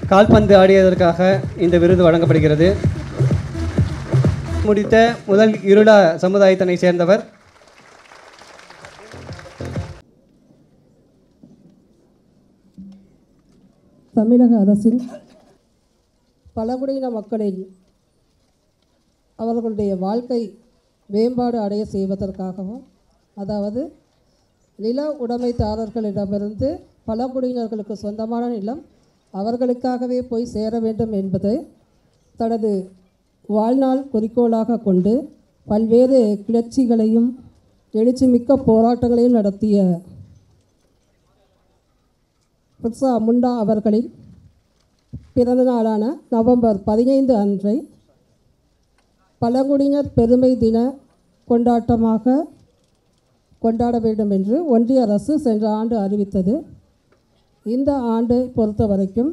கால்பந்து ஆடியதற்காக இந்த விருது வழங்கப்படுகிறது முடித்த முதல் இருளா சமுதாயத்தினை சேர்ந்தவர் தமிழக அரசின் பழங்குடியின மக்களின் அவர்களுடைய வாழ்க்கை மேம்பாடு அடைய செய்வதற்காகவும் அதாவது நில உடைமைதாரர்களிடமிருந்து பழங்குடியினர்களுக்கு சொந்தமான நிலம் அவர்களுக்காகவே போய் சேர வேண்டும் என்பது தனது வாழ்நாள் குறிக்கோளாக கொண்டு பல்வேறு கிளர்ச்சிகளையும் எழுச்சிமிக்க போராட்டங்களையும் நடத்திய பிர்சா முண்டா அவர்களின் பிறந்த நாளான நவம்பர் பதினைந்து அன்றை பழங்குடியினர் பெருமை தின கொண்டாட்டமாக கொண்டாட வேண்டும் என்று ஒன்றிய அரசு சென்ற ஆண்டு அறிவித்தது இந்த ஆண்டை பொறுத்த வரைக்கும்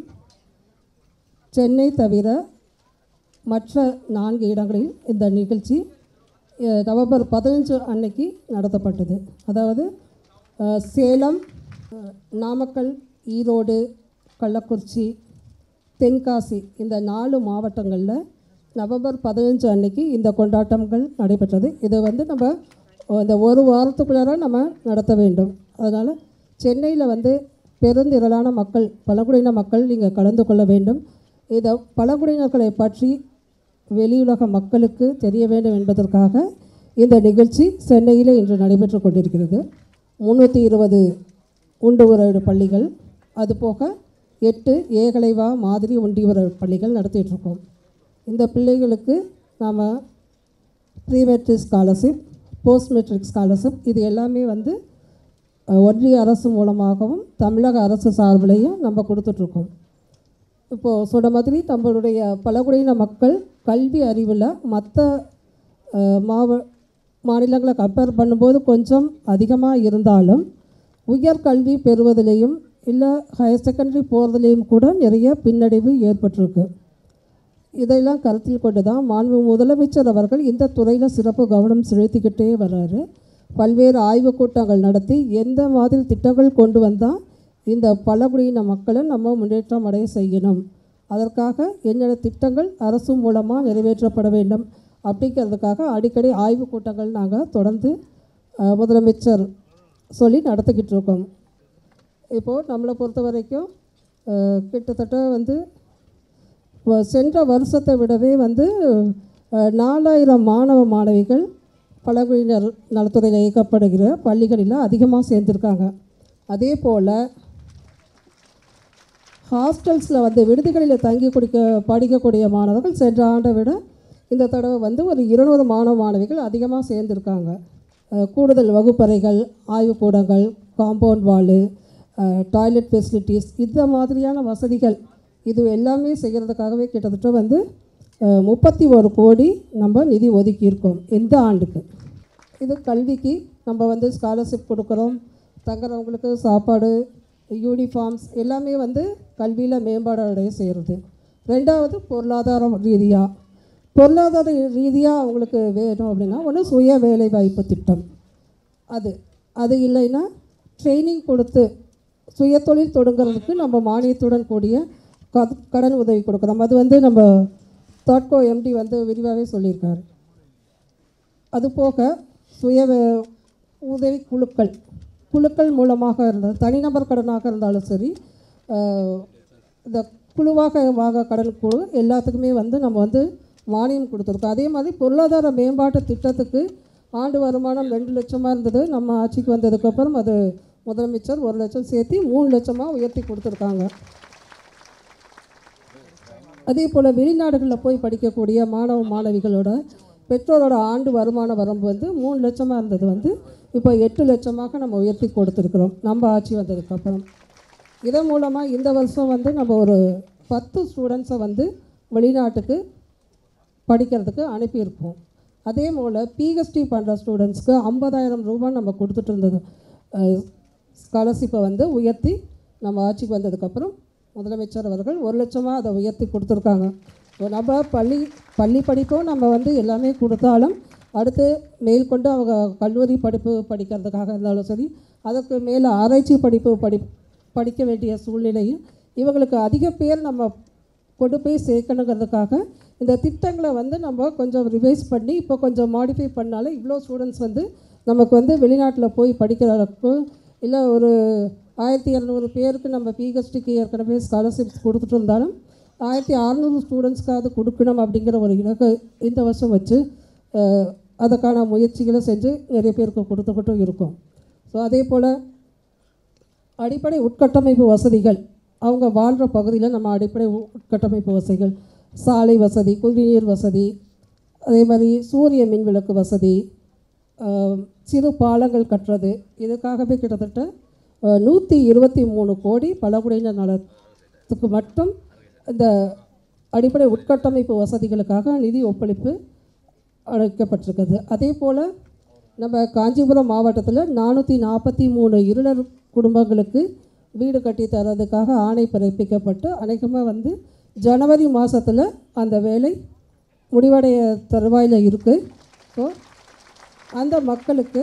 சென்னை தவிர மற்ற நான்கு இடங்களில் இந்த நிகழ்ச்சி அஹ், நவம்பர் பதினஞ்சு அன்னைக்கு நடத்தப்பட்டது அதாவது அஹ், சேலம் அஹ், நாமக்கல் ஈரோடு கள்ளக்குறிச்சி தென்காசி இந்த நாலு மாவட்டங்களில் நவம்பர் பதினஞ்சு அன்னைக்கு இந்த கொண்டாட்டங்கள் நடைபெற்றது இது வந்து நம்ம இந்த ஒரு வாரத்துக்குள்ளார நம்ம நடத்த வேண்டும் அதனால் சென்னையில் வந்து பெருந்திரளான மக்கள் பழங்குடியின மக்கள் இங்கே கலந்து கொள்ள வேண்டும் இதை பழங்குடியினர்களை பற்றி வெளியுலக மக்களுக்கு தெரிய வேண்டும் என்பதற்காக இந்த நிகழ்ச்சி சென்னையில் இன்று நடைபெற்று கொண்டிருக்கிறது முந்நூற்றி இருபது உண்டு உறவு பள்ளிகள் அதுபோக எட்டு ஏகலைவா மாதிரி உண்டி உறவு பள்ளிகள் நடத்திட்டுருக்கோம் இந்த பிள்ளைகளுக்கு நாம் pre matric scholarship post matric scholarship இது எல்லாமே வந்து அஹ், ஒன்றிய அரசு மூலமாகவும் தமிழக அரசு சார்பிலையும் நம்ம கொடுத்துட்ருக்கோம் இப்போது சொன்ன மாதிரி நம்மளுடைய பழங்குடியின மக்கள் கல்வி அறிவில் மற்ற மாவ மாநிலங்களை கம்பேர் பண்ணும்போது கொஞ்சம் அதிகமாக இருந்தாலும் உயர்கல்வி பெறுவதிலையும் இல்லை ஹையர் செகண்டரி போகிறதுலேயும் கூட நிறைய பின்னடைவு ஏற்பட்டிருக்கு இதையெல்லாம் கருத்தில் கொண்டு தான் மாண்பு முதலமைச்சர் அவர்கள் இந்த துறையில் சிறப்பு கவனம் செலுத்திக்கிட்டே வர்றாரு பல்வேறு ஆய்வுக் கூட்டங்கள் நடத்தி எந்த மாதிரி திட்டங்கள் கொண்டு வந்தால் இந்த பழங்குடியின மக்களை நம்ம முன்னேற்றம் அடைய செய்யணும் அதற்காக என்னென்ன திட்டங்கள் அரசு மூலமாக நிறைவேற்றப்பட வேண்டும் அப்படிங்கிறதுக்காக அடிக்கடி ஆய்வுக் கூட்டங்கள் நாங்கள் தொடர்ந்து அஹ், முதலமைச்சர் சொல்லி நடத்திக்கிட்டு இருக்கோம் இப்போது நம்மளை பொறுத்த வரைக்கும் அஹ், கிட்டத்தட்ட வந்து வ- சென்ற வருஷத்தை விடவே வந்து அஹ், நாலாயிரம் மாணவ மாணவிகள் பழங்குடியினர் நலத்துறையில் இயக்கப்படுகிற பள்ளிகளில் அதிகமாக சேர்ந்துருக்காங்க அதே போல் ஹாஸ்டல்ஸில் வந்து விடுதிகளில் தங்கி குடிக்க படிக்கக்கூடிய மாணவர்கள் சென்ற ஆண்டை விட இந்த தடவை வந்து ஒரு இருநூறு மாணவ மாணவிகள் அதிகமாக சேர்ந்துருக்காங்க அஹ், கூடுதல் வகுப்பறைகள் ஆய்வுக்கூடங்கள் காம்பவுண்ட் வாலு டாய்லெட் ஃபெசிலிட்டிஸ் இந்த மாதிரியான வசதிகள் இது எல்லாமே செய்கிறதுக்காகவே கிட்டத்தட்ட வந்து முப்பத்தி ஒரு கோடி நம்ம நிதி ஒதுக்கியிருக்கோம் இந்த ஆண்டுக்கு இது கல்விக்கு நம்ம வந்து ஸ்காலர்ஷிப் கொடுக்குறோம் தங்குறவங்களுக்கு சாப்பாடு யூனிஃபார்ம்ஸ் எல்லாமே வந்து கல்வியில் மேம்பாடு அடைய செய்கிறது ரெண்டாவது பொருளாதாரம் ரீதியாக பொருளாதார ரீதியாக அவங்களுக்கு வேணும் அப்படின்னா ஒன்று சுய வேலைவாய்ப்பு திட்டம் அது அது இல்லைன்னா ட்ரைனிங் கொடுத்து சுயதொழில் தொடங்குறதுக்கு நம்ம மானியத்துடன் கூடிய கத்- கடன் உதவி கொடுக்குறோம் அது வந்து நம்ம தாட்கோ எம்டி வந்து விரிவாகவே சொல்லியிருக்காரு அது போக சுய வே- உதவி குழுக்கள் குழுக்கள் மூலமாக இருந்தால் தனிநபர் கடனாக இருந்தாலும் சரி அஹ், இந்த குழுவாக வாங்க கடன் குழு எல்லாத்துக்குமே வந்து நம்ம வந்து மானியம் கொடுத்துருக்கோம் அதே மாதிரி பொருளாதார மேம்பாட்டு திட்டத்துக்கு ஆண்டு வருமானம் ரெண்டு லட்சமாக இருந்தது நம்ம ஆட்சிக்கு வந்ததுக்கப்புறம் அது முதலமைச்சர் ஒரு லட்சம் சேர்த்து மூணு லட்சமாக உயர்த்தி கொடுத்துருக்காங்க அதே போல் வெளிநாடுகளில் போய் படிக்கக்கூடிய மாணவ மாணவிகளோட பெற்றோரோட ஆண்டு வருமான வரம்பு வந்து மூணு லட்சமாக இருந்தது வந்து இப்போ எட்டு லட்சமாக நம்ம உயர்த்தி கொடுத்துருக்குறோம் நம்ம ஆட்சி வந்ததுக்கப்புறம் இதன் மூலமாக இந்த வருஷம் வந்து நம்ம ஒரு பத்து ஸ்டூடெண்ட்ஸை வந்து வெளிநாட்டுக்கு படிக்கிறதுக்கு அனுப்பியிருப்போம் அதே போல் பிஹெச்டி பண்ணுற ஸ்டூடெண்ட்ஸ்க்கு ஐம்பதாயிரம் ரூபாய் நம்ம கொடுத்துட்டு இருந்தது ஸ்காலர்ஷிப்பை வந்து உயர்த்தி நம்ம ஆட்சிக்கு வந்ததுக்கப்புறம் முதலமைச்சர் அவர்கள் ஒரு லட்சமாக அதை உயர்த்தி கொடுத்துருக்காங்க இப்போ நம்ம பள்ளி பள்ளி படிப்பும் நம்ம வந்து எல்லாமே கொடுத்தாலும் அடுத்து மேற்கொண்டு அவங்க கல்லூரி படிப்பு படிக்கிறதுக்காக இருந்தாலும் சரி அதற்கு மேலே ஆராய்ச்சி படிப்பு படி படிக்க வேண்டிய சூழ்நிலையும் இவங்களுக்கு அதிக பேர் நம்ம கொண்டு போய் சேர்க்கணுங்கிறதுக்காக இந்த திட்டங்களை வந்து நம்ம கொஞ்சம் ரிவைஸ் பண்ணி இப்போ கொஞ்சம் மாடிஃபை பண்ணாலே இவ்வளோ ஸ்டூடெண்ட்ஸ் வந்து நமக்கு வந்து வெளிநாட்டில் போய் படிக்கிற அளவுக்கு இல்லை ஒரு ஆயிரத்தி இரநூறு பேருக்கு நம்ம பிஹெச்டிக்கு ஏற்கனவே ஸ்காலர்ஷிப்ஸ் கொடுத்துட்டு இருந்தாலும் ஆயிரத்தி அறநூறு ஸ்டூடெண்ட்ஸ்க்காவது கொடுக்கணும் அப்படிங்கிற ஒரு இலக்கை இந்த வருஷம் வச்சு அஹ், அதுக்கான முயற்சிகளை செஞ்சு நிறைய பேருக்கு கொடுத்துக்கிட்டும் இருக்கோம் ஸோ அதே போல் அடிப்படை உட்கட்டமைப்பு வசதிகள் அவங்க வாழ்கிற பகுதியில் நம்ம அடிப்படை உ- உட்கட்டமைப்பு வசதிகள் சாலை வசதி குடிநீர் வசதி அதே மாதிரி சூரிய மின் விளக்கு வசதி ஆஹ், சிறு பாலங்கள் கட்டுறது இதுக்காகவே கிட்டத்தட்ட நூற்றி இருபத்தி மூணு கோடி பழங்குடியினர் நலத்துக்கு மட்டும் இந்த அடிப்படை உட்கட்டமைப்பு வசதிகளுக்காக நிதி ஒப்பளிப்பு அழைக்கப்பட்டிருக்குது அதே போல் நம்ம காஞ்சிபுரம் மாவட்டத்தில் நானூற்றி நாற்பத்தி மூணு இருளர் குடும்பங்களுக்கு வீடு கட்டி தரதுக்காக ஆணை பிறப்பிக்கப்பட்டு அநேகமாக வந்து ஜனவரி மாதத்தில் அந்த வேலை முடிவடைய தருவாயில் இருக்குது ஸோ அந்த மக்களுக்கு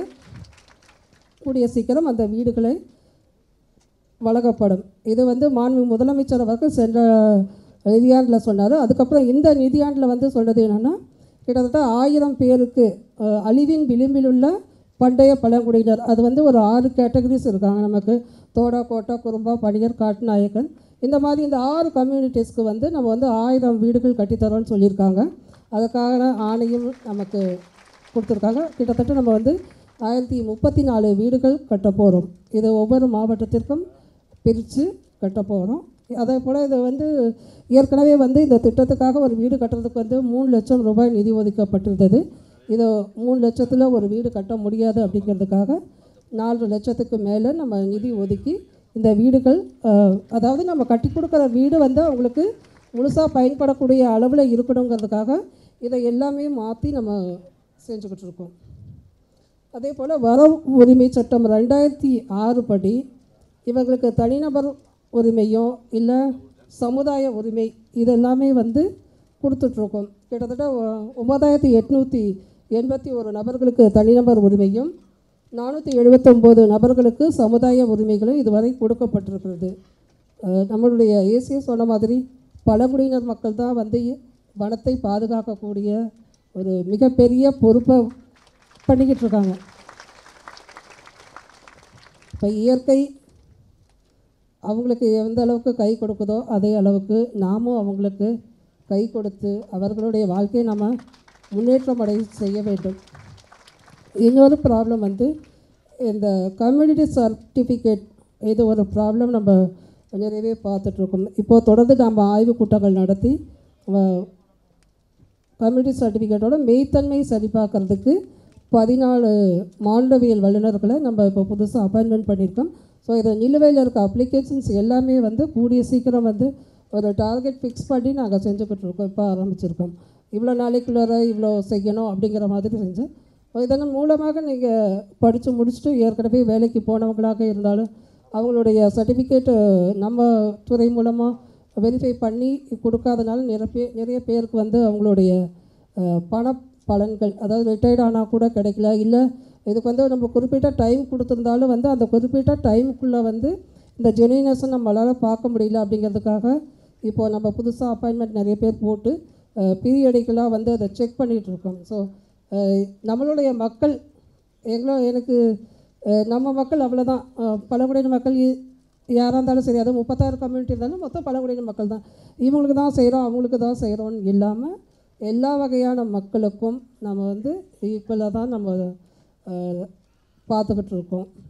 கூடிய சீக்கிரம் அந்த வீடுகளை வழங்கப்படும் இது வந்து மாண்பு முதலமைச்சர் அவர்கள் சென்ற நிதியாண்டில் சொன்னார் அதுக்கப்புறம் இந்த நிதியாண்டில் வந்து சொன்னது என்னென்னா கிட்டத்தட்ட ஆயிரம் பேருக்கு அஹ், அழிவின் விளிம்பில் உள்ள பண்டைய பழங்குடியினர் அது வந்து ஒரு ஆறு கேட்டகரிஸ் இருக்காங்க நமக்கு தோடா கோட்டா குறும்பா பணியர் காட்டுநாயக்கன் இந்த மாதிரி இந்த ஆறு கம்யூனிட்டிஸ்க்கு வந்து நம்ம வந்து ஆயிரம் வீடுகள் கட்டித்தரோன்னு சொல்லியிருக்காங்க அதுக்கான ஆணையும் நமக்கு கொடுத்துருக்காங்க கிட்டத்தட்ட நம்ம வந்து ஆயிரத்தி முப்பத்தி நாலு வீடுகள் கட்ட போகிறோம் இது ஒவ்வொரு மாவட்டத்திற்கும் பிரித்து கட்ட போகிறோம் அதே போல் இது வந்து ஏற்கனவே வந்து இந்த திட்டத்துக்காக ஒரு வீடு கட்டுறதுக்கு வந்து மூணு லட்சம் ரூபாய் நிதி ஒதுக்கப்பட்டிருந்தது இது மூணு லட்சத்தில் ஒரு வீடு கட்ட முடியாது அப்படிங்கிறதுக்காக நாலு லட்சத்துக்கு மேலே நம்ம நிதி ஒதுக்கி இந்த வீடுகள் அஹ், அதாவது நம்ம கட்டி கொடுக்குற வீடு வந்து அவங்களுக்கு முழுசாக பயன்படக்கூடிய அளவில் இருக்கணுங்கிறதுக்காக இதை எல்லாமே மாற்றி நம்ம செஞ்சுக்கிட்டு இருக்கோம் அதே போல் வர உரிமை சட்டம் ரெண்டாயிரத்தி ஆறு படி இவங்களுக்கு தனிநபர் உரிமையோ இல்லை சமுதாய உரிமை இதெல்லாமே வந்து கொடுத்துட்ருக்கோம் கிட்டத்தட்ட ஒ- ஒன்பதாயிரத்தி எட்நூற்றி எண்பத்தி ஒரு நபர்களுக்கு தனிநபர் உரிமையும் நானூற்றி எழுபத்தொம்போது நபர்களுக்கு சமுதாய உரிமைகளும் இதுவரை கொடுக்கப்பட்டிருக்கிறது அஹ் நம்மளுடைய ஏசிய சொன்ன மாதிரி பழங்குடியினர் மக்கள் தான் வந்து வனத்தை பாதுகாக்கக்கூடிய ஒரு மிகப்பெரிய பொறுப்பை பண்ணிக்கிட்டு இருக்காங்க இப்போ இயற்கை அவங்களுக்கு எந்த அளவுக்கு கை கொடுக்குதோ அதே அளவுக்கு நாமும் அவங்களுக்கு கை கொடுத்து அவர்களுடைய வாழ்க்கையை நம்ம முன்னேற்றம் அடைய செய்ய வேண்டும் இன்னொரு ப்ராப்ளம் வந்து இந்த கம்யூனிட்டி சர்டிஃபிகேட் இது ஒரு ப்ராப்ளம் நம்ம நிறையவே பார்த்துட்ருக்கோம் இப்போது தொடர்ந்து நம்ம ஆய்வு கூட்டங்கள் நடத்தி வ- கம்யூனிட்டி சர்டிஃபிகேட்டோட மெய்த்தன்மை சரிபார்க்கறதுக்கு பதினாலு மானுடவியல் வல்லுநர்களை நம்ம இப்போ புதுசாக அப்பாயின்மெண்ட் பண்ணியிருக்கோம் ஸோ இதை நிலுவையில் இருக்க அப்ளிகேஷன்ஸ் எல்லாமே வந்து கூடிய சீக்கிரம் வந்து ஒரு டார்கெட் ஃபிக்ஸ் பண்ணி நாங்கள் செஞ்சுக்கிட்டு இருக்கோம் இப்போ ஆரம்பிச்சிருக்கோம் இவ்வளோ நாளைக்குள்ளார இவ்வளோ செய்யணும் அப்படிங்கிற மாதிரி செஞ்சு இதன் மூலமாக நீங்கள் படித்து முடிச்சுட்டு ஏற்கனவே வேலைக்கு போனவங்களாக இருந்தாலும் அவங்களுடைய சர்டிஃபிகேட்டு நம்ம துறை மூலமாக வெரிஃபை பண்ணி கொடுக்காதனால நிறைய பேர் நிறைய பேருக்கு வந்து அவங்களுடைய அஹ், பண பலன்கள் அதாவது ரிட்டையர்ட் ஆனால் கூட கிடைக்கல இல்லை இதுக்கு வந்து நம்ம குறிப்பிட்ட டைம் கொடுத்துருந்தாலும் வந்து அந்த குறிப்பிட்ட டைமுக்குள்ளே வந்து இந்த ஜெனினஸை நம்மளால் பார்க்க முடியல அப்படிங்கிறதுக்காக இப்போது நம்ம புதுசாக அப்பாயின்மெண்ட் நிறைய பேர் போட்டு பீரியடிக்கலாக வந்து அதை செக் பண்ணிகிட்டு இருக்கோம் ஸோ நம்மளுடைய மக்கள் எங்களோ எனக்கு அஹ், நம்ம மக்கள் அவ்வளோதான் பழங்குடியின மக்கள் இ- யாராக இருந்தாலும் சரி அது முப்பத்தாறு கம்யூனிட்டி இருந்தாலும் மொத்தம் பழங்குடியின மக்கள் தான் இவங்களுக்கு தான் செய்கிறோம் அவங்களுக்கு தான் செய்கிறோன்னு இல்லாமல் எல்லா வகையான மக்களுக்கும் நம்ம வந்து ஈக்குவலாக தான் நம்ம அஹ், பார்த்துக்கிட்டு இருக்கோம்